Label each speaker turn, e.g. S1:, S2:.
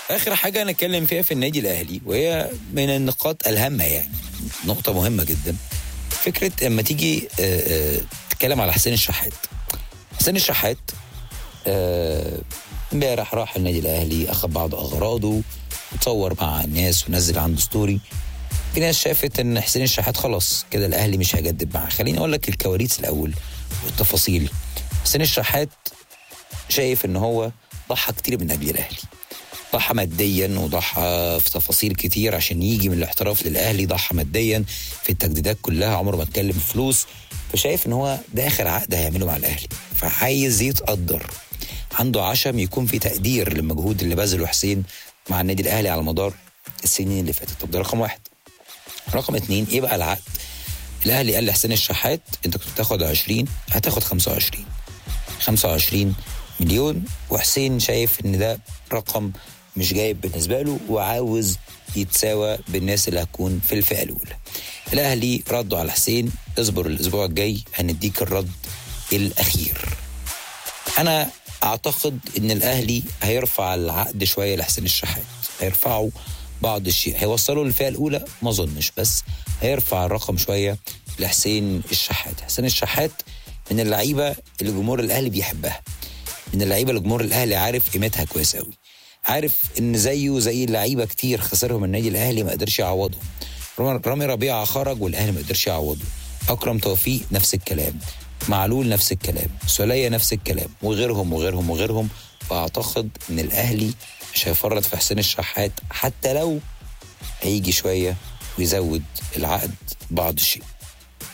S1: اخر حاجه نتكلم فيها في النادي الاهلي وهي من النقاط الهامه يعني نقطه مهمه جدا فكره اما تيجي آه، آه، تتكلم على حسين الشحات حسين الشحات آه، امبارح راح النادي الاهلي اخذ بعض اغراضه وتصور مع الناس ونزل عنده ستوري في ناس شافت ان حسين الشحات خلاص كده الاهلي مش هيجدد معاه خليني اقول لك الكواليس الاول والتفاصيل حسين الشحات شايف ان هو ضحى كتير من النادي الاهلي ضحى ماديا وضحى في تفاصيل كتير عشان يجي من الاحتراف للاهلي ضحى ماديا في التجديدات كلها عمره ما اتكلم فلوس فشايف ان هو ده اخر عقد هيعمله مع الاهلي فعايز يتقدر عنده عشم يكون في تقدير للمجهود اللي بذله حسين مع النادي الاهلي على مدار السنين اللي فاتت طب ده رقم واحد رقم اتنين ايه بقى العقد الاهلي قال لحسين الشحات انت كنت بتاخد 20 هتاخد 25 25 مليون وحسين شايف ان ده رقم مش جايب بالنسبه له وعاوز يتساوى بالناس اللي هتكون في الفئه الاولى الاهلي ردوا على حسين اصبر الاسبوع الجاي هنديك الرد الاخير انا اعتقد ان الاهلي هيرفع العقد شويه لحسين الشحات هيرفعوا بعض الشيء هيوصلوا للفئه الاولى ما اظنش بس هيرفع الرقم شويه لحسين الشحات حسين الشحات من اللعيبه اللي جمهور الاهلي بيحبها من اللعيبه اللي جمهور الاهلي عارف قيمتها كويس قوي عارف ان زيه زي اللعيبه كتير خسرهم النادي الاهلي ما قدرش يعوضهم رامي ربيعه خرج والاهلي ما قدرش يعوضه اكرم توفيق نفس الكلام معلول نفس الكلام سولية نفس الكلام وغيرهم وغيرهم وغيرهم فاعتقد ان الاهلي مش هيفرط في حسين الشحات حتى لو هيجي شويه ويزود العقد بعض الشيء